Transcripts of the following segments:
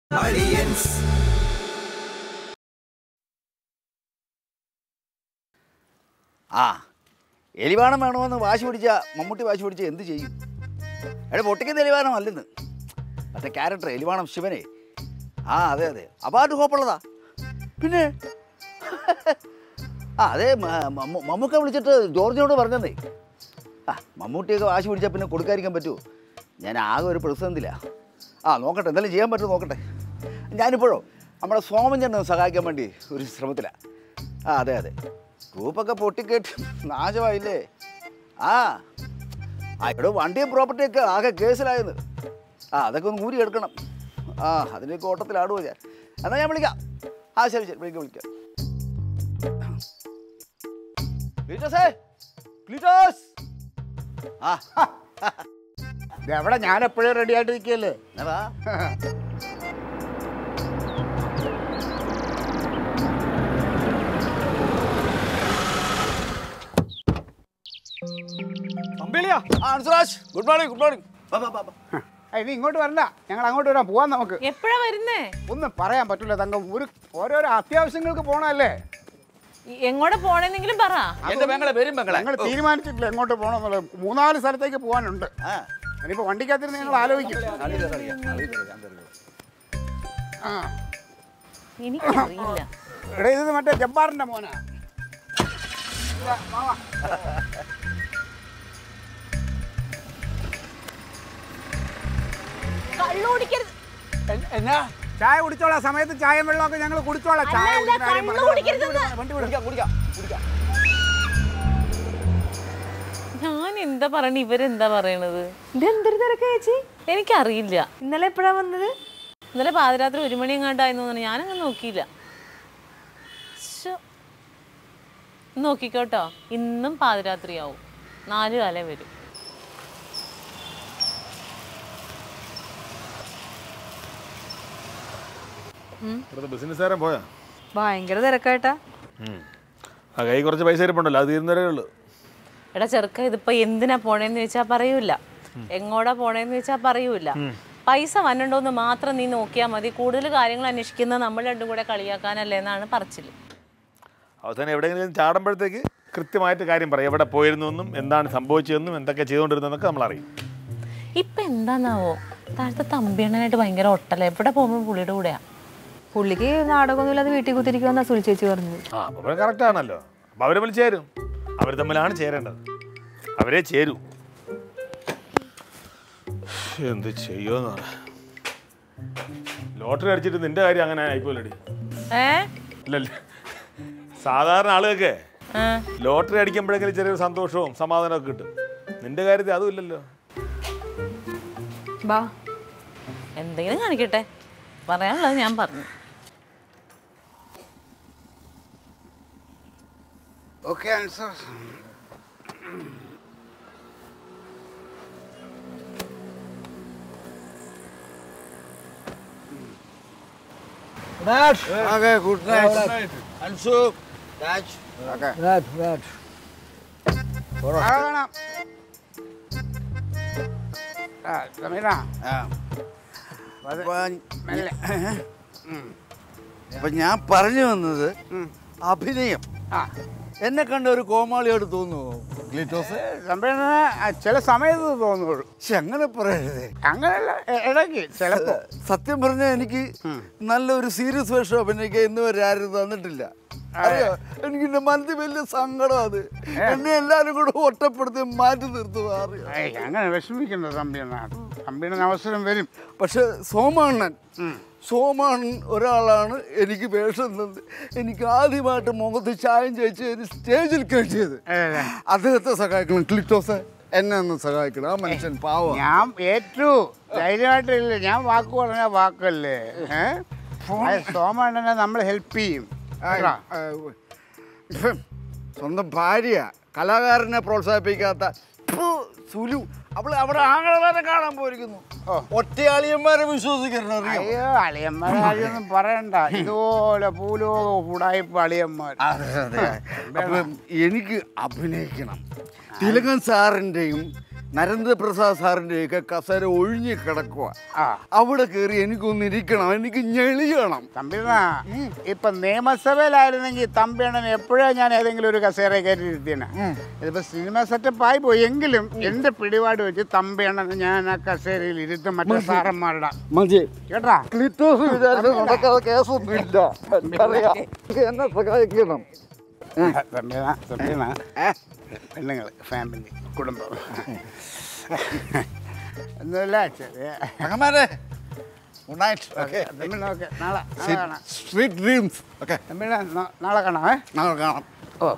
ആ എലിവാണം വേണമെന്ന് വാശി പിടിച്ച മമ്മൂട്ടി വാശി പിടിച്ച എന്ത് ചെയ്യും എടാ പൊട്ടിക്കുന്ന എലിവാണം അല്ലെന്ന് മറ്റേ ക്യാരക്ടർ എലിവാണം ശിവനെ ആ അതെ അതെ അപാർട്ട് ഹോപ്പുള്ളതാ പിന്നെ ആ അതെ മ- മമ്മു- മമ്മൂക്ക വിളിച്ചിട്ട് ജോർജിനോട് പറഞ്ഞതേ ആ മമ്മൂട്ടിയൊക്കെ വാശി പിടിച്ചാൽ പിന്നെ കൊടുക്കാതിരിക്കാൻ പറ്റുമോ ഞാൻ ആകെ ഒരു പ്രതിസന്ധിയില്ല ആ നോക്കട്ടെ എന്തെങ്കിലും ചെയ്യാൻ പറ്റുമോ നോക്കട്ടെ ഞാനിപ്പോഴോ നമ്മുടെ സോമൻ ചേട്ടനെ സഹായിക്കാൻ വേണ്ടി ഒരു ശ്രമത്തിലാണ് ആ അതെ അതെ ഗ്രൂപ്പൊക്കെ പൊട്ടിക്കേട്ട് നാശമായില്ലേ ആ ആ ഇവിടെ വണ്ടിയും പ്രോപ്പർട്ടിയൊക്കെ ആകെ കേസിലായെന്ന് ആ അതൊക്കെ ഒന്ന് ഊരി എടുക്കണം ആ അതിൻ്റെയൊക്കെ ഓട്ടത്തിലാടുമോ ഞാൻ എന്നാൽ ഞാൻ വിളിക്കാം ആ ശരി ശരി വിളിക്കാം വിളിക്കാം ക്ലീറ്റോസേ ക്ലീറ്റോസ് ആ എവിടെ ഞാൻ എപ്പോഴും റെഡി ആയിട്ട് നിൽക്കുകയല്ലേ എന്നാ വാ. അമ്പിളിയാ ആ Ansuraj good morning good morning വാ വാ വാ വാ. ഇനി ഇങ്ങോട്ട് വരണ്ട ഞങ്ങൾ അങ്ങോട്ട് വരാം പോവാൻ നമുക്ക് എപ്പോഴാ വരുന്നേ ഒന്നും പറയാൻ പറ്റില്ല തങ്കം ഒരു ഓരോരോ അത്യാവശ്യങ്ങൾക്ക് പോകണമല്ലേ ഈ- എങ്ങോട്ട് പോണെന്നെങ്കിലും പറ എന്റെ പെങ്ങളെ വരും പെങ്ങളെ ഞങ്ങൾ തീരുമാനിച്ചിട്ടില്ല എങ്ങോട്ട് പോകണമെന്നുള്ളത് മൂന്നാല് സ്ഥലത്തേക്ക് പോകാനുണ്ട് ആ ഇനിയിപ്പോൾ വണ്ടിക്കകത്തിരുന്ന് ഞങ്ങൾ ആലോചിക്കും അറിയില്ല, അറിയില്ല, അറിയില്ല, ഞാൻ തരുന്നു. ആ എനിക്കറിയില്ല എടാ ഇത് മറ്റേ ജബ്ബാറിന്റെ മോനാ ഇതാ, മാമാ. കള്ളു കുടിക്കരുത് എന്നാ ചായ കുടിച്ചോളാം സമയത്ത് ചായയും വെള്ളമൊക്കെ ഞങ്ങൾ കുടിച്ചോളാം ചായ അല്ല, കുടിക്കുന്ന കാര്യം കള്ളു പറഞ്ഞതാ. കുടിക്കരുതെന്ന്. വണ്ടി വിട്. കുടിക്കാം കുടിക്കാം കുടിക്കാം ഞാൻ എന്താ പറയണ ഇവരെന്താ പറയണത് ഇതെന്തൊരു തിരക്കാ ചേച്ചി എനിക്കറിയില്ല ഇന്നലെ എപ്പോഴാ വന്നത് ഇന്നലെ പാതിരാത്രി ഒരു മണി എങ്ങാണ്ടായിരുന്നു തോന്നുന്നു ഞാനങ്ങ് നോക്കിയില്ല ശ്ശോ. നോക്കിക്കോട്ടോ ഇന്നും പാതിരാത്രിയാവും നാല് കാലം വരും ഇവിടുത്തെ ബിസിനസ്സുകാരൻ പോയാ ഭയങ്കര തിരക്കായിട്ടാ ആ കൈ കുറച്ച് പൈസ ഇരിപ്പുണ്ടല്ലോ അത് തീരുന്നവരേ ഉള്ളൂ എടാ ചെറുക്ക ഇതിപ്പോ എന്തിനാ പോണേന്ന് ചോദിച്ചാ പറയൂല എങ്ങോടാ പോണേന്ന് ചോദിച്ചാ പറയൂല പൈസ വന്നിട്ടുണ്ടോന്ന് മാത്രം നീ നോക്കിയാൽ മതി കൂടുതൽ കാര്യങ്ങൾ അന്വേഷിക്കുന്നത് നമ്മൾ രണ്ടും കൂടെ കളിയാക്കാനല്ലേ എന്നാണ് പറച്ചില് അവസാനം എവിടെയെങ്കിലും ചാടുമ്പോഴത്തേക്ക് കൃത്യമായിട്ട് കാര്യം പറയും എവിടെ പോയിരുന്നു എന്നും എന്താണ് സംഭവിച്ചതെന്നും എന്തൊക്കെ ചെയ്തുകൊണ്ടിരുന്നതെന്നൊക്കെ നമ്മൾ അറിയും ഇപ്പൊ എന്താന്നാവോ താഴത്തെ തമ്പിയണ്ണനായിട്ട് ഭയങ്കര ഒട്ടല എവിടെ പോകുമ്പോൾ പുള്ളിയുടെ കൂടെയാ പുള്ളിക്ക് നാടകമൊന്നുമില്ലാതെ വീട്ടിൽ കുത്തിരിക്കുമെന്നാ സുൽ ചേച്ചി പറഞ്ഞത് ആ അപ്പോൾ കറക്റ്റ് ആണല്ലോ അപ്പോൾ അവർ തമ്മിൽ ചേരും അവർ തമ്മിലാണ് ചേരേണ്ടത് അവരെ ചേരൂ എന്ത് ചെയ്യുമെന്ന് പറ ലോട്ടറി അടിച്ചിട്ട് നിന്റെ കാര്യം അങ്ങനെ ആയിപ്പോലടി ഏ ഇല്ലല്ല സാധാരണ ആളുകൾക്ക് ആ, ലോട്ടറി അടിക്കുമ്പോഴെങ്കിലും ചെറിയൊരു സന്തോഷവും സമാധാനവും ഒക്കെ കിട്ടും നിന്റെ കാര്യത്തിൽ അതും ഇല്ലല്ലോ ബാ എന്തെങ്കിലും കാണിക്കട്ടെ പറയാനുള്ളത് ഞാൻ പറഞ്ഞു okay answer okay good night Ansu Raj okay rat rat കാണാം ആ സമീറ ആ അത് അപ്പൊ മെല്ലെ. അപ്പൊ ഞാൻ പറഞ്ഞു വന്നത് ഉം. അഭിനയം ആ എന്നെ കണ്ട ഒരു കോമാളിയോട് തോന്നുന്നു ഗ്ലിറ്റോസ് സംഭവം ചില സമയത്ത് തോന്നുള്ളൂ പക്ഷെ അങ്ങനെ പറയരുതേ അങ്ങനെയല്ല എ- ഇടയ്ക്ക് ചിലപ്പോ സത്യം പറഞ്ഞാൽ എനിക്ക് നല്ലൊരു സീരിയസ് വേഷം അഭിനയിക്കാൻ ഇന്ന് വരെ ആരും തന്നിട്ടില്ല അറിയോ എനിക്ക് എന്റെ മനസ്സിൽ വലിയ സങ്കടം അത് എന്നെ എല്ലാരും കൂടെ ഒറ്റപ്പെടുത്തി മാറ്റി നിർത്തുക അറിയോ ഏയ് അങ്ങനെ വിഷമിക്കണ്ട തമ്പിയാണ് തമ്പിയുടെ അവസരം വരും പക്ഷെ സോമാണ്ണൻ സോമാണ്ണൻ ഒരാളാണ് എനിക്ക് വേഷം തന്നത് എനിക്ക് ആദ്യമായിട്ട് മുഖത്ത് ചായം ചേച്ച് ഒരു സ്റ്റേജിൽ കയറ്റിയത് ഏ, അദ്ദേഹത്തെ സഹായിക്കണം ക്ലിറ്റോസ് എന്നെ ഒന്ന് സഹായിക്കണം ആ മനുഷ്യൻ പാവം ഞാൻ ഏറ്റു ധൈര്യമായിട്ടില്ല ഞാൻ വാക്ക് പറഞ്ഞ വാക്കല്ലേ ഏഹ് സോമണ്ണനെ നമ്മൾ ഹെൽപ്പ് ചെയ്യും കേട്ടോ? സ്വന്തം ഭാര്യ കലാകാരനെ പ്രോത്സാഹിപ്പിക്കാത്ത ഫു, സുലു അവള് അവിടെ ആങ്ങളെ കാണാൻ പോയിരിക്കുന്നു ഓ. ഒറ്റയാളിയന്മാരെ വിശ്വസിക്കണം അറിയോ അയ്യോ അളിയന്മാരെ കാര്യമൊന്നും പറയണ്ട ഇതുപോലെ ഭൂലോക ഉടായ്പ അളിയന്മാർ അതെ, അതെ. അപ്പം എനിക്ക് അഭിനയിക്കണം തിലകൻ സാറിൻ്റെയും നരേന്ദ്രപ്രസാദ് സാറിൻ്റെയൊക്കെ കസേര ഒഴിഞ്ഞു കിടക്കുക ആ അവിടെ കയറി എനിക്കൊന്ന് ഇരിക്കണം എനിക്ക് ഞെളിയണം തമ്പിണ ഇപ്പൊ നിയമസഭയിലായിരുന്നെങ്കിൽ തമ്പിയണ്ണൻ എപ്പോഴാ ഞാൻ ഏതെങ്കിലും ഒരു കസേര കയറ്റി ഇരുത്തിയാണ് ഇതിപ്പോ സിനിമ സെറ്റപ്പ് ആയി പോയി എങ്കിലും എന്റെ പിടിപാട് വെച്ച് തമ്പിയണ്ണൻ ഞാൻ ആ കസേരയിൽ ഇരുത്തും മറ്റേ സാറന്മാരുടെ മതി കേട്ടാ ക്ലിറ്റോസ് വിചാരിച്ച് നടക്കാതെ കേസൊന്നുമില്ല എനിക്കറിയാം എന്നെ സഹായിക്കണം തമ്പിണ തമ്പിണ പെണ്ണുങ്ങൾ ഫാമിലി കുടുംബം ഒന്നുമില്ല ചെറിയ അങ്ങമാരെ ഗുഡ് നൈറ്റ് ഓക്കെ തമ്പിണ ഓക്കെ നാളെ നാളെ കാണാം സ്വീറ്റ് ഡ്രീംസ് ഓക്കെ തമ്പിണ നാ- നാളെ കാണാമേ നാളെ കാണാം ഓ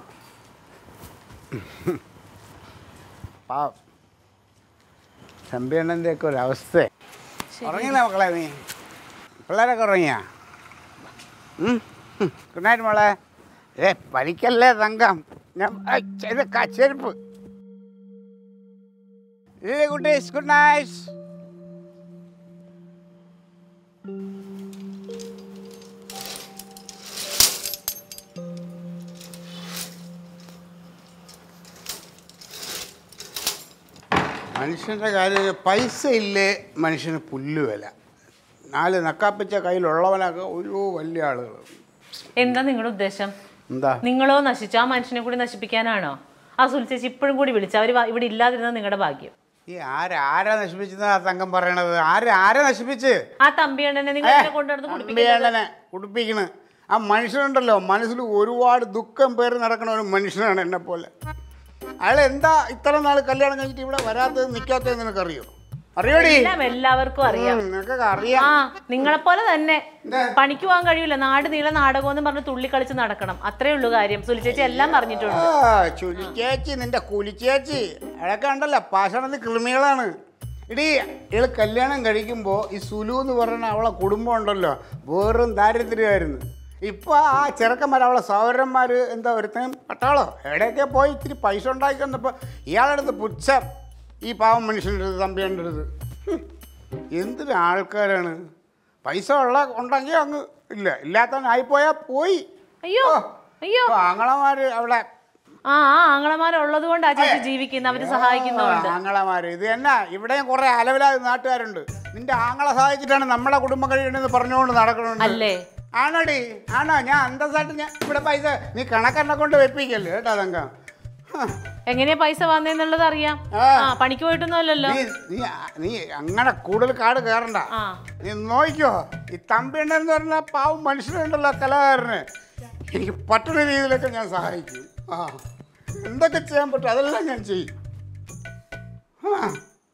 പാവം തമ്പിയണ്ണൻ്റെ ഒക്കെ ഒരു അവസ്ഥ ഉറങ്ങിയില്ല മക്കളെ നീ പിള്ളേരൊക്കെ ഉറങ്ങിയാ ഗുഡ് നൈറ്റ് മോളെ ഏ പഠിക്കല്ലേ തങ്കം ഞാൻ ഐ, ഇത് ക- ചെരുപ്പ് ഇല്ലേ കുട്ടീസ് ഗുഡ് നൈറ്റ് മനുഷ്യൻ്റെ കാര്യം പൈസ ഇല്ലേ മനുഷ്യന് പുല്ല് വില നാല് നക്കാപ്പിച്ച കയ്യിലുള്ളവനൊക്കെ ഒരു വലിയ ആളുകൾ എന്താ നിങ്ങളുടെ ഉദ്ദേശം എന്താ നിങ്ങളോ നശിച്ചു ആ മനുഷ്യനെ കൂടി നശിപ്പിക്കാനാണോ ആ സുൽച്ചേച്ചി ഇപ്പോഴും കൂടി വിളിച്ചു അവർ ഇവിടെ ഇല്ലാതിരുന്നത് നിങ്ങളുടെ ഭാഗ്യം ഈ ആരാ ആരാ നശിപ്പിച്ചെന്നാ തങ്കം പറയണത് ആരാ ആരാ നശിപ്പിച്ച് ആ തമ്പിയണ്ണനെ നിങ്ങൾ എന്നെ കൊണ്ടുവന്ന് കുടിപ്പിക്കുന്നത് അമ്പിയേണ്ടനെ കുടിപ്പിക്കണ് ആ മനുഷ്യനുണ്ടല്ലോ മനസ്സിൽ ഒരുപാട് ദുഃഖം പേര് നടക്കണ ഒരു മനുഷ്യനാണ് എന്നെ പോലെ അയാൾ എന്താ ഇത്ര നാൾ കല്യാണം കഴിഞ്ഞിട്ട് ഇവിടെ വരാത്തത് നിൽക്കാത്തത് നിനക്കറിയോ അറിയോടി എല്ലാം എല്ലാവർക്കും അറിയാം ഉം, നിനക്കൊക്കെ അറിയാം ആ നിങ്ങളെപ്പോലെ തന്നെ പണിക്ക് പോകാൻ കഴിയൂല നാട് നീള നാടകം എന്ന് പറഞ്ഞ് തുള്ളി കളിച്ച് നടക്കണം അത്രേ ഉള്ളൂ കാര്യം സുലിച്ചേച്ചി എല്ലാം പറഞ്ഞിട്ടുണ്ട് ആ ചുലിച്ചേച്ചി നിന്റെ കുലിച്ചേച്ചി അതൊക്കെ ഉണ്ടല്ലോ പാഷണത്തിൽ കൃമികളാണ് ഇടി ഇയാൾ കല്യാണം കഴിക്കുമ്പോൾ ഈ സുലു എന്ന് പറയുന്ന അവളെ കുടുംബം ഉണ്ടല്ലോ വെറും ദാരിദ്ര്യമായിരുന്നു ഇപ്പോൾ ആ ചെറുക്കന്മാർ അവളെ സഹോദരന്മാർ എന്താ ഒരുത്തനും പട്ടാളോ എവിടെയൊക്കെ പോയി ഇത്തിരി പൈസ ഉണ്ടാക്കി വന്നപ്പോൾ ഇയാളെടുത്ത് പുച്ഛം ഈ പാവം മനുഷ്യൻ്റെ അടുത്ത് തമ്പിയുടെ അടുത്ത് ഹും, എന്തൊരു ആൾക്കാരാണ് പൈസ ഉള്ള ഉണ്ടെങ്കിൽ അങ്ങ് ഇല്ല ഇല്ലാത്തവനായിപ്പോയാൽ പോയി അയ്യോ അയ്യോ ഇപ്പൊ ആങ്ങളമാര് അവിടെ ആ ആ ആങ്ങളമാരുള്ളത് കൊണ്ട് ആ ചേച്ചി ജീവിക്കുന്ന അവര് സഹായിക്കുന്നതുകൊണ്ട് ആങ്ങളമാര് ഇത് എന്നാ ഇവിടെയും കുറെ അലവിലായ നാട്ടുകാരുണ്ട് നിന്റെ ആങ്ങളെ സഹായിച്ചിട്ടാണ് നമ്മളെ കുടുംബം കഴിയണെന്ന് പറഞ്ഞുകൊണ്ട് നടക്കണുണ്ട് അല്ലേ ആണോടി ആണോ ഞാൻ അന്തസ്സായിട്ട് ഞാൻ ഇവിടെ പൈസ നീ കണക്കെണ്ണ കൊണ്ട് വെപ്പിക്കല്ലേ കേട്ടോ തങ്ക എങ്ങനെയാ പൈസ വന്നേന്നുള്ളത് അറിയാം ആ. ആ പണിക്ക് പോയിട്ടൊന്നും അല്ലല്ലോ നീ നീ നീ അങ്ങനെ കൂടുതൽ കാട് കയറണ്ട ആ നീ നോക്കിയോ ഈ തമ്പിണ്ണെന്ന് പറഞ്ഞ പാവം മനുഷ്യനുണ്ടല്ലോ കലാകാരന് എനിക്ക് പറ്റുന്ന രീതിയിലൊക്കെ ഞാൻ സഹായിക്കും ആ എന്തൊക്കെ ചെയ്യാൻ പറ്റും അതെല്ലാം ഞാൻ ചെയ്യും ആ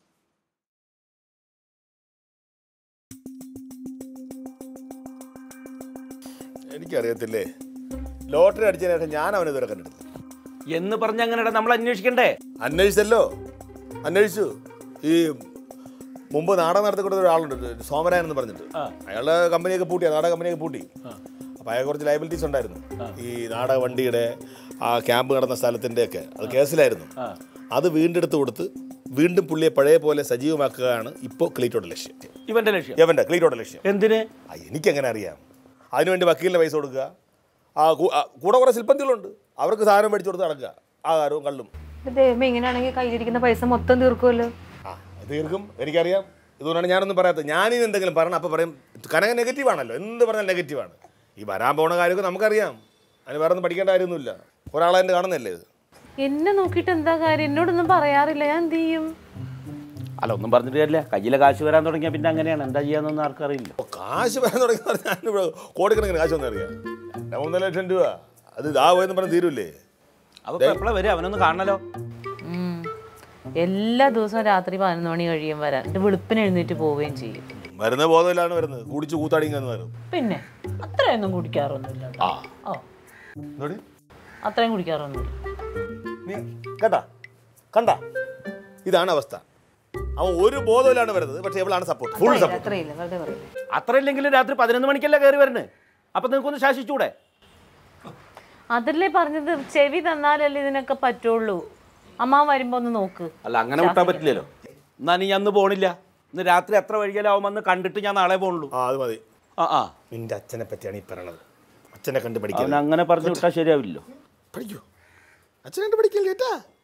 എനിക്കറിയത്തില്ലേ ലോട്ടറി അടിച്ചതിന് ശേഷം ഞാൻ അവനെ ഇതുവരെ കണ്ടിട്ടില്ല എന്ന് പറഞ്ഞ അങ്ങനെ നമ്മൾ അന്വേഷിക്കണ്ടേ അന്വേഷിച്ചല്ലോ അന്വേഷിച്ചു ഈ മുമ്പ് നാടകം നടത്തി കൊടുത്ത ഒരാളുണ്ട് സോമരായൻ എന്ന് പറഞ്ഞിട്ട് അയാളുടെ കമ്പനിയൊക്കെ പൂട്ടി നാടക കമ്പനിയൊക്കെ പൂട്ടി അപ്പോൾ അയാൾ കുറച്ച് ലയബിലിറ്റീസ് ഉണ്ടായിരുന്നു ഈ നാടക വണ്ടിയുടെ ആ ക്യാമ്പ് നടന്ന സ്ഥലത്തിൻ്റെ ഒക്കെ അത് കേസിലായിരുന്നു അത് വീണ്ടെടുത്ത് കൊടുത്ത് വീണ്ടും പുള്ളിയെ പഴയ പോലെ സജീവമാക്കുകയാണ് ഇപ്പോൾ ക്ലീറ്റോയുടെ ലക്ഷ്യം ഇവന്റെ ലക്ഷ്യം എവൻ്റെ ക്ലീറ്റോയുടെ ലക്ഷ്യം എന്തിന് ആ, എനിക്കെങ്ങനെ അറിയാം അതിനുവേണ്ടി വക്കീലിന് പൈസ കൊടുക്കുക ആ കൂ- ആ, കൂടെ കുറേ ശില്പന്തികളുണ്ട് അവർക്ക് സാധനം മേടിച്ചു കൊടുത്ത് നടക്കുക ആഹാരവും കള്ളും ദൈവമേ ഇങ്ങനെയാണെങ്കിൽ കയ്യിലിരിക്കുന്ന പൈസ മൊത്തം തീർക്കുമല്ലോ ആ ഇത് തീർക്കും എനിക്കറിയാം ഇതുകൊണ്ടാണ് ഞാനൊന്നും പറയാത്തത് ഞാനിനി എന്തെങ്കിലും പറയണം അപ്പോൾ പറയും കനക നെഗറ്റീവ് ആണല്ലോ എന്ത് പറഞ്ഞാൽ നെഗറ്റീവാണ് ഈ വരാൻ പോണ കാര്യമൊക്കെ നമുക്കറിയാം അതിന് വേറെ ഒന്നും പഠിക്കേണ്ട കാര്യമൊന്നുമില്ല ഒരാളെ എൻ്റെ കാണുന്നല്ലേ ഇത് എന്നെ നോക്കിയിട്ട് എന്താ കാര്യം എന്നോടൊന്നും പറയാറില്ല ഞാൻ എന്ത് ചെയ്യും അല്ല ഒന്നും പറഞ്ഞിട്ട് കാര്യമില്ല കയ്യിലെ കാശ് വരാൻ തുടങ്ങിയാൽ പിന്നെ അങ്ങനെയാണ് എന്താ ചെയ്യാന്നൊന്നും ആർക്കറിയില്ല അപ്പോൾ കാശ് വരാൻ തുടങ്ങി പറഞ്ഞാൽ ഞാനിവിടെ കോടിക്കണക്കിന് കാശ് ഒന്നും അറിയാം ഞാൻ മൂന്നര ലക്ഷം രൂപ അത് ഇതാ പോയെന്ന് പറഞ്ഞ് തീരൂലേ അപ്പൊ എപ്പോഴാണ് വരിക അവനൊന്ന് കാണണല്ലോ ഉം. എല്ലാ ദിവസവും രാത്രി പതിനൊന്ന് മണി കഴിയും വരാൻ എന്നിട്ട് വെളുപ്പിന് എഴുന്നേറ്റ് പോവുകയും ചെയ്യും വരുന്ന ബോധമില്ലാണ് വരുന്നത് കുടിച്ച് കൂത്താടിങ്ങന്ന് വരും പിന്നെ അത്രയൊന്നും കുടിക്കാറൊന്നുമില്ല കേട്ടോ. ആ ഓ എന്തോടി അത്രയും കുടിക്കാറൊന്നുമില്ല നീ കണ്ട കണ്ട ഇതാണ് അവസ്ഥ അവൻ ഒരു ബോധമില്ലാണ് വരുന്നത് പക്ഷേ ഇവളാണ് സപ്പോർട്ട് ഫുൾ സപ്പോർട്ട് അത്രയില്ല വെറുതെ പറയില്ല അത്ര ഇല്ലെങ്കിലും രാത്രി പതിനൊന്ന് മണിക്കല്ലേ കയറി വരുന്നത് അപ്പൊ നിങ്ങൾക്കൊന്ന് ശാസിച്ചൂടെ അതല്ലേ പറഞ്ഞത് ചെവി തന്നാലല്ലേ ഇതിനൊക്കെ പറ്റുള്ളൂ അമ്മ വരുമ്പോ ഒന്ന് നോക്ക് അല്ല അങ്ങനെ വിട്ടാൻ പറ്റില്ലല്ലോ എന്നാ നീ അന്ന് പോണില്ല ഇന്ന് രാത്രി എത്ര വൈകിയാലാവും വന്ന് കണ്ടിട്ട് ഞാൻ നാളെ പോണുള്ളൂ ആ അത് മതി ആ ആ നിന്റെ അച്ഛനെ പറ്റിയാണ് ഈ പറയണത് അച്ഛനെ കണ്ട് പഠിക്കാൻ അവൻ അങ്ങനെ പറഞ്ഞു വിട്ടാൽ ശരിയാവില്ലല്ലോ പഠിക്കൂ അച്ഛനെ കണ്ട് പഠിക്കില്ല കേട്ടാ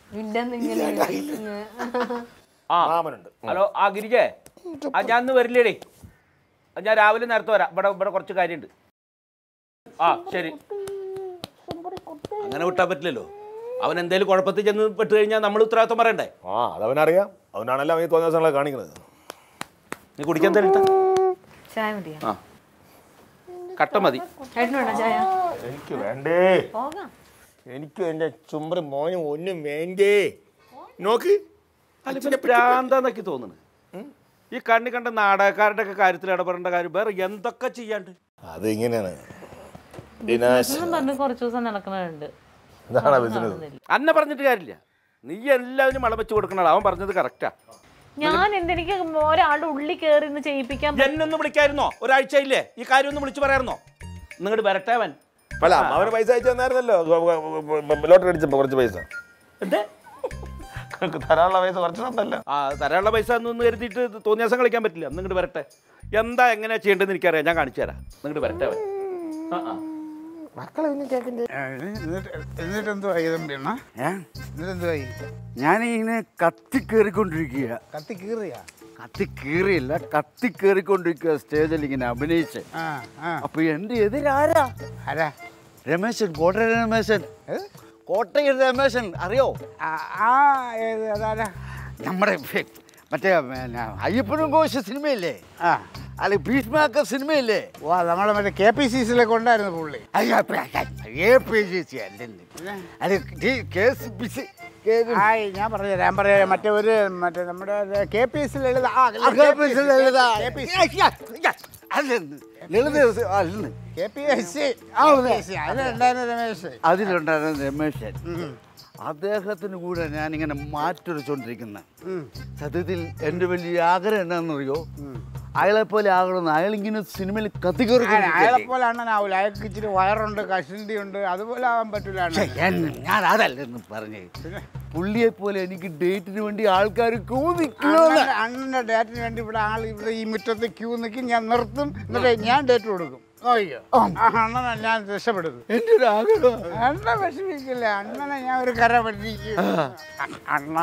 ഇല്ലെന്ന് ഇങ്ങനെ ആ മാമനുണ്ട് ഹലോ ആ ഗിരിജേ ആ ഞാൻ ഇന്ന് വരില്ലേടേ ആ, ഞാൻ രാവിലെ നേരത്തെ വരാം ഇവിടെ ഇവിടെ കുറച്ച് കാര്യമുണ്ട് ആ ശരി അങ്ങനെ വിട്ടാൻ പറ്റില്ലല്ലോ അവൻ എന്തേലും കുഴപ്പത്തിൽ ചെന്ന് പെട്ട് കഴിഞ്ഞാൽ നമ്മൾ ഉത്തരവാദിത്വം പറയണ്ടേ ആ അതവനറിയാം അവനാണല്ലോ അവൻ ഈ തോന്നിയ ദിവസങ്ങളെ കാണിക്കുന്നത് നീ കുടിക്കാൻ തരട്ടെ ചായ മതിയോ ആ കട്ട മതി ചേട്ടന് വേണ്ട ചായ എനിക്ക് വേണ്ടേ പോകാം എനിക്ക് എൻ്റെ ചുമ്പറ് മോനും ഒന്നും വേണ്ടേ നോക്ക് അല്ല ഭ്രാന്താന്നൊക്കെ തോന്നുന്നു ഈ കണ്ണി കണ്ട നാടകക്കാരുടെ ഒക്കെ കാര്യത്തിൽ ഇടപെടേണ്ട കാര്യം വേറെ എന്തൊക്കെ ചെയ്യാണ്ട് അത് ഇങ്ങനെയാണ് ദിനാശ് എന്നും പറഞ്ഞ് കുറച്ച് ദിവസം നടക്കണുണ്ട് ഇതാണ് ബിസിനസ് അന്നെ പറഞ്ഞിട്ട് കാര്യമില്ല നീ എല്ലാവരും മളം വെച്ച് കൊടുക്കണല്ലോ അവൻ പറഞ്ഞത് കറക്റ്റാ ഞാൻ എന്തെനിക്ക് ഒരാളുടെ ഉള്ളിൽ കയറി ഇന്ന് ചെയ്യിപ്പിക്കാൻ എന്നൊന്ന് വിളിക്കായിരുന്നോ ഒരാഴ്ച ഇല്ലേ ഈ കാര്യം ഒന്ന് വിളിച്ചു പറയായിരുന്നോ നിങ്ങോട്ട് വരട്ടെ അവൻ അല്ല അവന് പൈസ അയച്ചു തന്നായിരുന്നല്ലോ ലോട്ടറി അടിച്ചപ്പോ കുറച്ച് പൈസ എന്തേ തരാനുള്ള പൈസ കുറച്ച് തന്നല്ലോ ആ തരാനുള്ള പൈസ എന്നൊന്ന് കരുതിയിട്ട് തോന്നിയാസം കളിക്കാൻ പറ്റില്ല നിങ്ങോട്ട് വരട്ടെ എന്താ എങ്ങനെയാ ചെയ്യേണ്ടതെന്ന് എനിക്കറിയാം ഞാൻ കാണിച്ചു തരാം നിങ്ങോട്ട് വരട്ടെ അവൻ ആ ആ എന്നിട്ട് എന്നിട്ട് എന്തുവാ ഇതമ്പിണ്ണ ഏ എന്നിട്ട് എന്തുവായി ഞാനിങ്ങനെ കത്തി കയറിക്കൊണ്ടിരിക്കുക കത്തി കീറിയാ കത്തി കീറിയില്ല കത്തി കയറിക്കൊണ്ടിരിക്കുക സ്റ്റേജിൽ ഇങ്ങനെ അഭിനയിച്ച് ആ ആ അപ്പൊ എന്റെ എതിരാരാ ആരാ രമേശൻ കോട്ടയം രമേശൻ കോട്ടയം രമേശൻ അറിയോ ആ, ആ ഏത് അതാരാ നമ്മുടെ ഫെ- മറ്റേ പിന്നെ അയ്യപ്പനും കോശ സിനിമയില്ലേ ആ അല്ലെ ഭീഷ്മാക്ക സിനിമയില്ലേ ഓ നമ്മളെ മറ്റേ കെ പി സി സിയിലൊക്കെ ഉണ്ടായിരുന്നു പുള്ളി അയ്യോ, അപ്പ- എ പി ജി സി അല്ലെന്ന് അത് ടി- കെ സി പി സി കെ- ആയി ഞാൻ പറഞ്ഞു ഞാൻ പറയാം മറ്റേ ഒരു മറ്റേ നമ്മുടെ കെ പി എസ് ലളിത ആ, ആ, K P C Lalitha. K P C. അയ്യ, അയ്യ, അല്ലെന്ന് ലളിത അല്ലെന്ന് കെ പി എസ് സി ആ, അതെ. അതിലുണ്ടായിരുന്നു രമേശ് അതിലുണ്ടായിരുന്ന രമേശൻ അദ്ദേഹത്തിന് കൂടെ ഞാനിങ്ങനെ മാറ്റുരച്ചോണ്ടിരിക്കുന്ന സത്യത്തിൽ എൻ്റെ വലിയ ആഗ്രഹം എന്താണെന്നറിയോ അയാളെ പോലെ ആകണമെന്ന് അയാളിങ്ങനെ സിനിമയിൽ കത്തിക്കറി അയാളെ പോലെ അണ്ണനാവൂല അയാൾക്ക് ഇച്ചിരി വയറുണ്ട് കഷണ്ടി ഉണ്ട് അതുപോലെ ആവാൻ പറ്റൂല അണ്ണൻ ഞാൻ അതല്ലെന്ന് പറഞ്ഞേ പുള്ളിയെ പോലെ എനിക്ക് ഡേറ്റിന് വേണ്ടി ആൾക്കാർ കൂതിക്കോ അണ്ണന്റെ- അണ്ണന്റെ ഡേറ്റിന് വേണ്ടി ഇവിടെ ആൾ ഇവിടെ ഈ മുറ്റത്ത് ക്യൂ നിൽക്കും ഞാൻ നിർത്തും എന്നിട്ട് ഞാൻ ഡേറ്റ് കൊടുക്കും അയ്യോ അണ്ണനെ ഞാൻ രക്ഷപ്പെടുത്തും എൻ്റെ ഒരു ആഗ്രഹം അണ്ണ വിഷമിക്കില്ല അണ്ണനെ ഞാൻ ഒരു കര പഠിക്കും അണ്ണ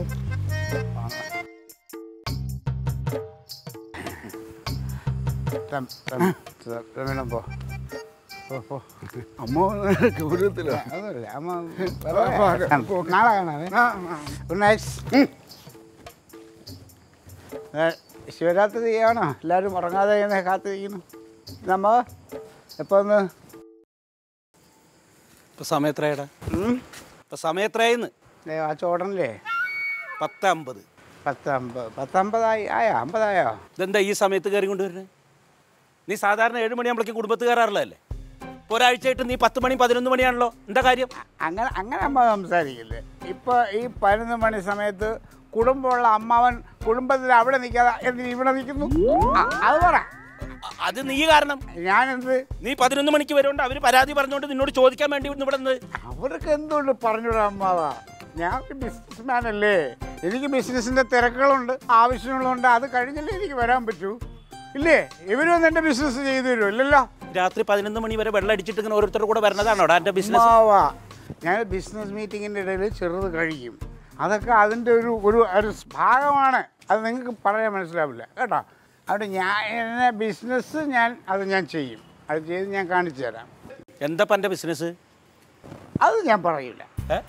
രം- രം- രമേണൻ പോ. പോ, പോ. അമ്മ ഗൗരവത്തിലോ അതൊന്നുമില്ല. അമ്മ വെറുതെ നാളെ കാണാവേ ഗുഡ് നൈറ്റ് ശിവരാത്രി ആണോ എല്ലാവരും ഉറങ്ങാതെ ഇങ്ങനെ കാത്തിരിക്കുന്നു നമ്മ എപ്പോ ഒന്ന് ഇപ്പൊ സമയത്രയാടാ ഇപ്പൊ സമയത്രയെന്ന് ദേ, ആ ചോടനല്ലേ പത്ത് അമ്പത് പത്ത് അമ്പത് പത്തമ്പതായി ആയോ അമ്പതായോ ഇതെന്താ ഈ സമയത്ത് കയറി കൊണ്ടുവരുന്നത് നീ സാധാരണ ഏഴ് മണിയാകുമ്പോഴേക്കും കുടുംബത്ത് കയറാറുള്ളതല്ലേ ഇപ്പൊ ഒരാഴ്ചയായിട്ട് നീ പത്ത് മണി പതിനൊന്ന് മണിയാണല്ലോ എന്താ കാര്യം അങ്ങനെ അങ്ങനെ അമ്മ സംസാരിക്കില്ലേ ഇപ്പൊ ഈ പതിനൊന്ന് മണി സമയത്ത് കുടുംബമുള്ള അമ്മാവൻ കുടുംബത്തിൽ അവിടെ നിൽക്കാതെ എന്തിന് ഇവിടെ നിൽക്കുന്നു ആ, അത് പറ അ- അത് നീ കാരണം ഞാനെന്ത് നീ പതിനൊന്ന് മണിക്ക് വരുകൊണ്ട് അവര് പരാതി പറഞ്ഞുകൊണ്ട് നിന്നോട് ചോദിക്കാൻ വേണ്ടി ഇവിടെ നിന്ന് അവർക്ക് എന്തുകൊണ്ട് പറഞ്ഞൂടാ അമ്മാവാ ഞാൻ ഒരു ബിസിനസ്മാൻ അല്ലേ എനിക്ക് ബിസിനസ്സിന്റെ തിരക്കുകളുണ്ട് ആവശ്യങ്ങളുണ്ട് അത് കഴിഞ്ഞല്ലേ എനിക്ക് വരാൻ പറ്റൂ ഇല്ലേ ഇവരും ഒന്ന് എന്റെ ബിസിനസ് ചെയ്തു തരുമോ ഇല്ലല്ലോ രാത്രി പതിനൊന്ന് മണി വരെ വെള്ളം അടിച്ചിട്ട് ഇങ്ങനെ ഓരോരുത്തരുടെ കൂടെ വരണതാണോ എന്റെ ബിസിനസ് അമ്മാവാ ഞാൻ ബിസിനസ് മീറ്റിങ്ങിൻ്റെ ഇടയിൽ ചെറുത് കഴിക്കും അതൊക്കെ അതിൻ്റെ ഒരു ഒരു ഒരു ഭാഗമാണ് അത് നിങ്ങൾക്ക് പറയാൻ മനസ്സിലാവില്ല കേട്ടോ അതുകൊണ്ട് ഞാൻ എന്നെ ബിസിനസ് ഞാൻ അത് ഞാൻ ചെയ്യും അത് ചെയ്ത് ഞാൻ കാണിച്ചു തരാം എന്താ എന്റെ ബിസിനസ് അത് ഞാൻ പറയില്ല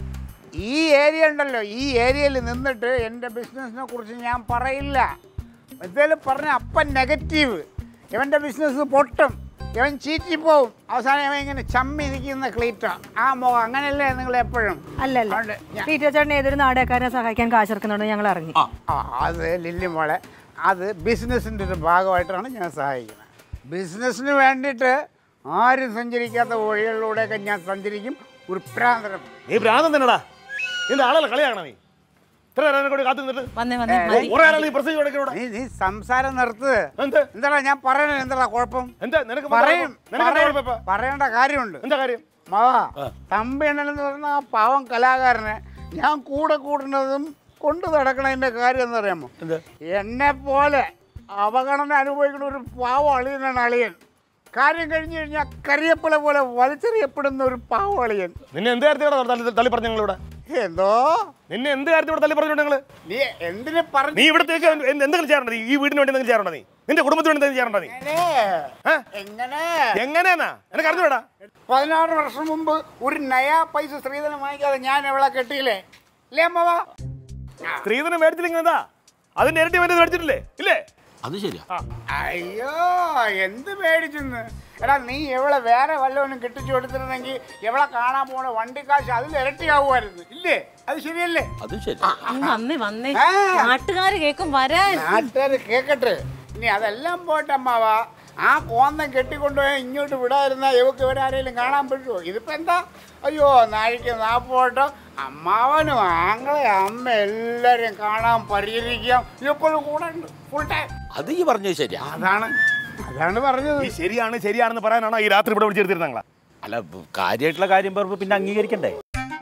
ഈ ഏരിയ ഉണ്ടല്ലോ ഈ ഏരിയയിൽ നിന്നിട്ട് എൻ്റെ ബിസിനസ്സിനെ കുറിച്ച് ഞാൻ പറയില്ല എന്തേലും പറഞ്ഞ അപ്പം നെഗറ്റീവ് ഇവൻ്റെ ബിസിനസ് പൊട്ടും ഇവൻ ചീറ്റിപ്പോവും അവസാനം ഇവൻ ഇങ്ങനെ ചമ്മി നിൽക്കുന്ന ക്ലീറ്റ ആ മുഖം അങ്ങനെയല്ലേ നിങ്ങൾ എപ്പോഴും അല്ലല്ല അതുകൊണ്ട് ഞാൻ- പീറ്റർ ചേട്ടൻ ഏതൊരു നാടകക്കാരനെ സഹായിക്കാൻ കാശിറക്കുന്നുണ്ട് ഞങ്ങൾ ഇറങ്ങി ആ അത് ലില്ലി മോളെ അത് ബിസിനസ്സിൻ്റെ ഒരു ഭാഗമായിട്ടാണ് ഞാൻ സഹായിക്കുന്നത് ബിസിനസ്സിന് വേണ്ടിയിട്ട് ആരും സഞ്ചരിക്കാത്ത വഴികളിലൂടെയൊക്കെ ഞാൻ സഞ്ചരിക്കും ഒരു പ്രാന്തരം നീ ഭ്രാന്തൻ തന്നെടാ നിന്റെ ആളല്ല കളിയാകണ നീ ഇത്ര നേരം എന്നെ കൂടി കാത്തു നിന്നിട്ട് വന്നേ വന്നേ മതി കുറെ ആളെ നീ പ്രസംഗം കൊടുക്കണോടാ നീ നീ സംസാരം നിർത്ത് എന്ത് എന്താടാ ഞാൻ പറയണത് എന്താടാ കുഴപ്പം എന്താ നിനക്ക് പറയും നിനക്ക് എന്താ പറയും. കുഴപ്പം ഇപ്പൊ? പറയേണ്ട കാര്യമുണ്ട് എന്താ കാര്യം മാവാ തമ്പിയണ്ണൻ എന്ന് പറഞ്ഞ ആ പാവം കലാകാരനെ ഞാൻ കൂടെ കൂടുന്നതും കൊണ്ട് നടക്കണതിന്റെ കാര്യം എന്നറിയാമോ എന്ത്? എന്നെ പോലെ അവഗണന അനുഭവിക്കുന്ന ഒരു പാവം അളിയനാണ് അളിയൻ കാര്യം കഴിഞ്ഞു കഴിഞ്ഞാൽ കരിയപ്പല പോലെ വലിച്ചെറിയപ്പെടുന്ന ഒരു പാവം അളിയൻ നിന്നെ എന്ത് കാര്യത്തിലാണ് തള്ളി തള്ളി പറഞ്ഞ ഞങ്ങളിവിടെ എന്തോ നിന്നെ എന്ത് കാര്യത്തിൽ ഇവിടെ തല്ലി പറഞ്ഞിട്ടുണ്ട് നിങ്ങള് നീ എന്തിനു പറഞ്ഞു നീ ഇവിടത്തേക്ക് എന്ത് എന്തെങ്കിലും ചെയ്യാറുണ്ടോ നീ ഈ വീടിന് വേണ്ടി എന്തെങ്കിലും ചെയ്യാറുണ്ടോ നീ നിന്റെ കുടുംബത്തിന് വേണ്ടി എന്തെങ്കിലും ചെയ്യാറുണ്ടോ നീ ഏ? എങ്ങനെ എങ്ങനെയാന്നാ എനിക്ക് അറിഞ്ഞൂടാ പതിനാറ് വർഷം മുമ്പ് ഒരു നയാ പൈസ സ്ത്രീധനം വാങ്ങിക്കാതെ ഞാൻ എവിടെ കെട്ടിയില്ലേ ഇല്ലേ അമ്മവാ സ്ത്രീധനം മേടിച്ചില്ലെങ്കിൽ എന്താ അതിന്റെ ഇരട്ടി വേണ്ടി മേടിച്ചിട്ടില്ലേ ഇല്ലേ അത് ശരിയാ അയ്യോ എന്ത് പേടിച്ചെന്ന് എടാ നീ എവളെ വേറെ വല്ലവനും കെട്ടിച്ചു കൊടുത്തിരുന്നെങ്കിൽ എവളെ കാണാൻ പോണ വണ്ടിക്കാശ് അതിൽ ഇരട്ടിയാവുമായിരുന്നു ഇല്ലേ അത് ശരിയല്ലേ അത് ശരി അങ്ങ് വന്നേ വന്നേ ആ. നാട്ടുകാര് കേക്കും വരാൻ നാട്ടുകാർ കേക്കട്ടെ ഇനി അതെല്ലാം പോട്ടെ അമ്മാവാ ആ കോന്തം കെട്ടിക്കൊണ്ടുപോയി ഇങ്ങോട്ട് വിടാതിരുന്ന ഇവക്ക് ഇവിടെ ആരെങ്കിലും കാണാൻ പറ്റുമോ ഇതിപ്പോ എന്താ അയ്യോ നാഴിക്ക് നാപ്പോട്ടോ അമ്മാവനും ആങ്ങളെ അമ്മ എല്ലാരെയും കാണാൻ പരിചരിക്കാം എപ്പോഴും കൂടെ ഉണ്ട് ഫുൾ ടൈം അത് ഈ പറഞ്ഞത് ശരിയാ അതാണ് അതാണ് പറഞ്ഞത് ഈ ശരിയാണ് ശരിയാണെന്ന് പറയാനാണോ ഈ രാത്രി ഇവിടെ വിളിച്ചെടുത്തിരുന്ന അല്ല കാര്യമായിട്ടുള്ള കാര്യം പറയുമ്പോ പിന്നെ അംഗീകരിക്കണ്ടേ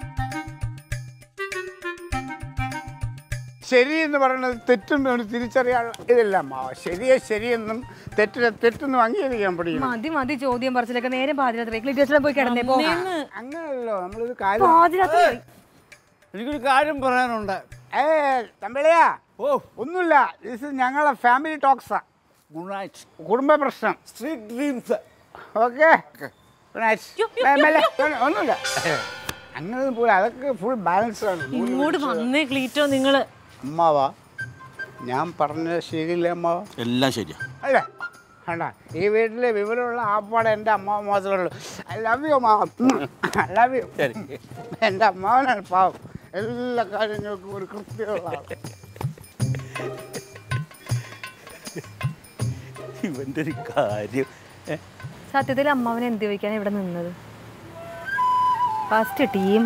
ശരി എന്ന് പറയുന്നത് തെറ്റെന്ന് ഒരു തിരിച്ചറിയാൻ ഇതില്ല അമ്മാവ ശരിയെ ശരിയെന്നും തെറ്റിനെ തെറ്റെന്നും അംഗീകരിക്കാൻ പഠിക്കണം മതി മതി ചോദ്യം പറച്ചിലൊക്കെ നേരെ പാതിരാത്രി ക്ലിറ്റേഴ്സിലെ പോയി കിടന്നേ പോ അങ്ങനല്ലോ നമ്മളിത് കാര്യം പാതിരാത്രി എനിക്കൊരു കാര്യം പറയാനുണ്ട് ഏ തമ്പിളിയാ ഓ ഒന്നുമില്ല ഇത് ഞങ്ങളെ ഫാമിലി ടോക്സാ ഗുഡ് നൈറ്റ് കുടുംബ പ്രശ്നം സ്ട്രീറ്റ് ഡ്രീംസ് ഓക്കെ ഒന്നുമില്ല അങ്ങനെ പോലെ അതൊക്കെ ഫുൾ ബാലൻസ് ആണ് ഇങ്ങോട്ട് വന്നേ ക്ലീറ്റോ നിങ്ങള് അമ്മാവാ ഞാൻ പറഞ്ഞത് ശരിയില്ലേ അമ്മാവ എല്ലാം ശരിയാ അല്ലേ കണ്ട ഈ വീട്ടിലെ വിവരമുള്ള ആപ്പാടെ എൻ്റെ അമ്മാവ് മാത്രമേ ഉള്ളൂ ഐ ലവ് യു അമ്മാവ ഐ ലവ് യു എൻ്റെ അമ്മാവനാണ് പാവം എല്ലാ കാര്യങ്ങൾക്കും ഒരു കൃത്യമുള്ള ആൾ ഇവന്റെ ഒരു കാര്യം ഏ? സത്യത്തിൽ അമ്മാവനെ എന്ത് ചോദിക്കാൻ ഇവിടെ നിന്നത് ഫസ്റ്റ് ടീം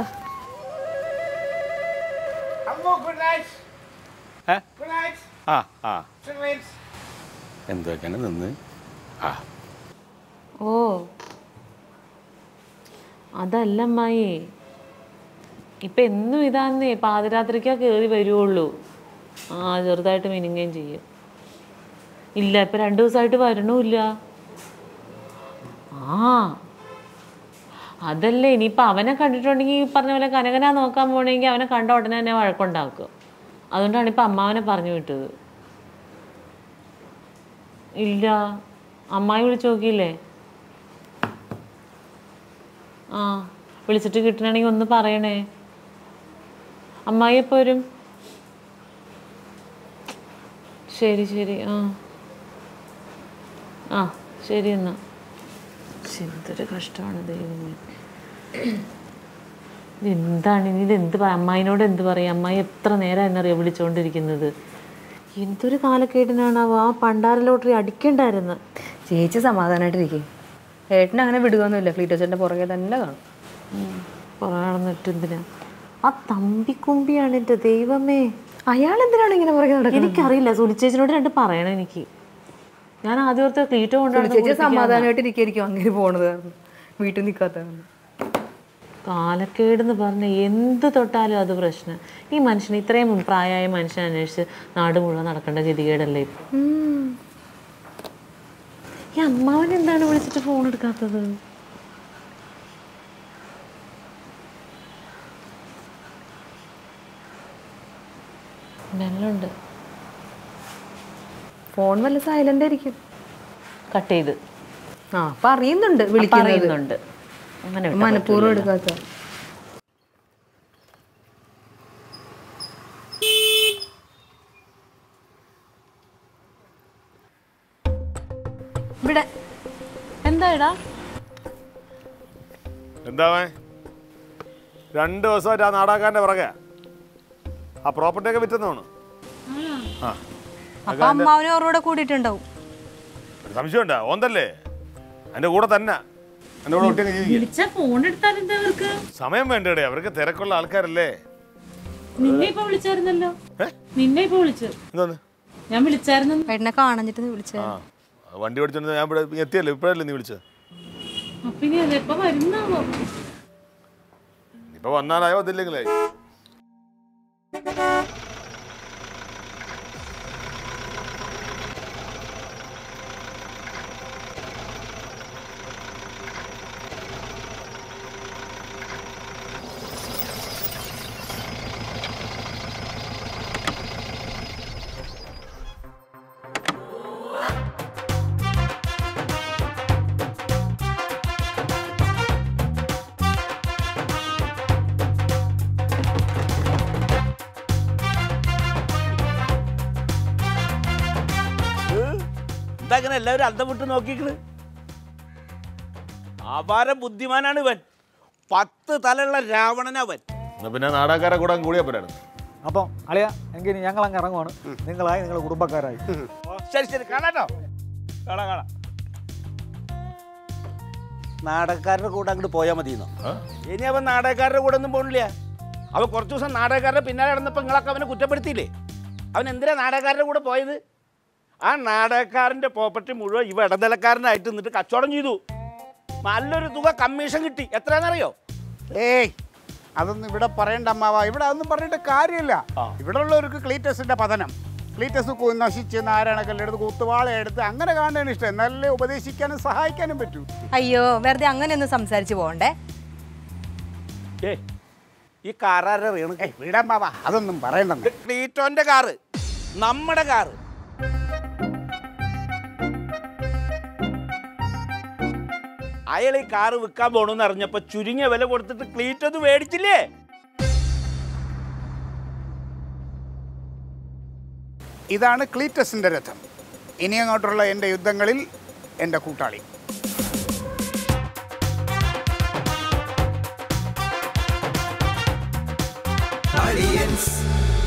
അമ്മോ ഗുഡ് നൈറ്റ് ഏ? ഗുഡ് നൈറ്റ് ആ ആ സ്വീറ്റ് എന്തൊക്കെയാണ് നിന്ന് ആ ഓ അതല്ല അമ്മായി ഇപ്പൊ എന്നും ഇതാന്നേ പാതിരാത്രിക്കാ കയറി വരുവുള്ളൂ ആ ചെറുതായിട്ട് മിനുങ്ങുകയും ചെയ്യും ഇല്ല ഇപ്പൊ രണ്ടു ദിവസമായിട്ട് വരണമില്ല ആ അതല്ലേ ഇനിയിപ്പോൾ അവനെ കണ്ടിട്ടുണ്ടെങ്കിൽ ഈ പറഞ്ഞ പോലെ കനകനാ നോക്കാൻ പോണെങ്കിൽ അവനെ കണ്ട ഉടനെ തന്നെ വഴക്കുണ്ടാക്കും അതുകൊണ്ടാണ് ഇപ്പം അമ്മാവനെ പറഞ്ഞു വിട്ടത് ഇല്ല അമ്മായി വിളിച്ചു നോക്കിയില്ലേ ആ വിളിച്ചിട്ട് കിട്ടണമെങ്കിൽ ഒന്ന് പറയണേ അമ്മായി എപ്പോൾ വരും ശരി ശരി ആ ആ ശരി എന്നാ ശ്ശെ, എന്തൊരു കഷ്ടമാണ് ദൈവമേ ഇതെന്താണ് ഇനി ഇതെന്ത് പറ അമ്മായിനോട് എന്ത് പറയും അമ്മായി എത്ര നേരം എന്നറിയാം വിളിച്ചുകൊണ്ടിരിക്കുന്നത് എന്തൊരു കാലക്കേടിനാണാവോ ആ പണ്ടാര ലോട്ടറി അടിക്കണ്ടായിരുന്നു ചേച്ചി സമാധാനമായിട്ടിരിക്കും ഏട്ടൻ അങ്ങനെ വിടുകയൊന്നുമില്ല ഫ്ലീറ്റേഴ്സിന്റെ പുറകെ തന്നെ കാണും നടന്നിട്ട് എന്തിനാ ആ തമ്പിക്കുമ്പിയാണ് എൻ്റെ ദൈവമേ അയാൾ എന്തിനാണ് ഇങ്ങനെ പുറകെ നടക്കുന്നത് എനിക്കറിയില്ല സുലിച്ചേച്ചിനോട് രണ്ട് പറയണം എനിക്ക് ഞാൻ ആദ്യം ഓർത്ത് ക്ലീറ്റോ കൊണ്ടാണ് ചേച്ചി സമാധാനമായിട്ട് ഇരിക്കും അങ്ങനെ പോണത് കാരണം വീട്ടിൽ നിൽക്കാത്ത കാരണം കാലക്കേടെന്ന് പറഞ്ഞ എന്ത് തൊട്ടാലും അത് പ്രശ്നം ഈ മനുഷ്യന് ഇത്രയും പ്രായമായ മനുഷ്യനെ അന്വേഷിച്ച് നാട് മുഴുവൻ നടക്കേണ്ട ഗതികേടല്ലേ ഇപ്പൊ ഈ അമ്മാവൻ എന്താണ് വിളിച്ചിട്ട് ഫോൺ എടുക്കാത്തത് വെള്ളമുണ്ട് ഫോൺ വല്ല സൈലന്റ് ആയിരിക്കും കട്ട് ചെയ്ത് ആ അപ്പൊ അറിയുന്നുണ്ട് വിളിക്കുന്നത് പറയുന്നുണ്ട് അങ്ങനെ വിട്ടാ മനഃപൂർവ്വം പറ്റൂലല്ലോ. എടുക്കാത്ത ഇവിടെ എന്താടാ എന്താവേ രണ്ട് ദിവസമായിട്ട് ആ നാടാക്കാരൻ്റെ പുറകെ ആ പ്രോപ്പർട്ടി ഒക്കെ വിറ്റെന്നാണ് ആ അപ്പൊ അമ്മാവനും അവരോടെ കൂടിയിട്ടുണ്ടാവും ഒരു സംശയമുണ്ടോ ഓന്തല്ലേ എൻ്റെ കൂടെ തന്നെ എൻ്റെ കൂടെ ഒട്ടിയൊക്കെ ജീവിക്കുക വിളിച്ചാ ഫോൺ എടുത്താൽ എന്താ അവർക്ക് സമയം വേണ്ടേ അവർക്ക് തിരക്കുള്ള ആൾക്കാരല്ലേ നിന്നെ ഇപ്പൊ വിളിച്ചായിരുന്നല്ലോ ഏ? നിന്നെ ഇപ്പൊ വിളിച്ചു എന്തോന്ന് ഞാൻ വിളിച്ചായിരുന്നു ഏട്ടനെ കാണഞ്ഞിട്ട് വിളിച്ചത് ആ വണ്ടി ഓടിച്ചോണ്ട് ഞാൻ ഇവിടെ എത്തിയല്ലോ ഇപ്പോഴല്ലേ നീ വിളിച്ചത് അപ്പൊ ഇനി അതെപ്പോ വരുന്നാവോ ഇപ്പൊ വന്നാലായോ അതില്ലെങ്കിലേ എന്താ ഇങ്ങനെ എല്ലാവരും അന്തം വിട്ട് നോക്കിക്കണ് അപാര ബുദ്ധിമാനാണ് ഇവൻ പത്ത് തലയുള്ള രാവണനവൻ എന്നാ പിന്നെ നാടകക്കാരെ കൂടെ കൂടിയാ പോരായിരുന്നു അപ്പം അളിയ എങ്കിൽ ഞങ്ങൾ അങ്ങ് ഇറങ്ങുവാണ് നിങ്ങളായി നിങ്ങളുടെ കുടുംബക്കാരായി ശരി ശരി കാണാട്ടോ കാണാം കാണാം നാടകക്കാരുടെ കൂടെ അങ്ങോട്ട് പോയാൽ മതിയെന്നോ ഇനി അവൻ നാടകക്കാരുടെ കൂടെ ഒന്നും പോണില്ല അവൻ കുറച്ച് ദിവസം നാടകക്കാരുടെ പിന്നാലെ നടന്നപ്പോൾ നിങ്ങളൊക്കെ അവനെ കുറ്റപ്പെടുത്തിയില്ലേ അവൻ എന്തിനാ നാടകക്കാരുടെ കൂടെ പോയത് ആ നാടകക്കാരൻ്റെ പ്രോപ്പർട്ടി മുഴുവൻ ഇവ ഇടനിലക്കാരനായിട്ട് നിന്നിട്ട് കച്ചവടം ചെയ്തു നല്ലൊരു തുക കമ്മീഷൻ കിട്ടി എത്രയാണെന്നറിയോ ഏയ് അതൊന്നും ഇവിടെ പറയണ്ട അമ്മാവ ഇവിടെ അതൊന്നും പറഞ്ഞിട്ട് കാര്യമില്ല ഇവിടെ ഉള്ളവർക്ക് ക്ലീറ്റസിന്റെ പതനം ക്ലീറ്റസ് കു- നശിച്ച് നാരായണക്കല്ല് എടുത്ത് കുത്തുവാള എടുത്ത് അങ്ങനെ കാണാനാണ് ഇഷ്ടം എന്നാലല്ലേ ഉപദേശിക്കാനും സഹായിക്കാനും പറ്റൂ അയ്യോ വെറുതെ അങ്ങനെയൊന്നും സംസാരിച്ചു പോകണ്ടേ ഏ ഈ കാറാരെ അറിയണം ഏയ് വിടമ്മാവ അതൊന്നും പറയണ്ടെന്ന് ക്ലീറ്റോന്റെ കാറ് നമ്മുടെ കാറ് അയാൾ ഈ കാറ് വിൽക്കാൻ പോണെന്ന് അറിഞ്ഞപ്പോ ചുരുങ്ങിയ വില കൊടുത്തിട്ട് ക്ലീറ്റ് ഒന്ന് മേടിച്ചില്ലേ ഇതാണ് ക്ലീറ്റസിന്റെ രഥം ഇനി അങ്ങോട്ടുള്ള എൻ്റെ യുദ്ധങ്ങളിൽ എൻ്റെ കൂട്ടാളി Aliens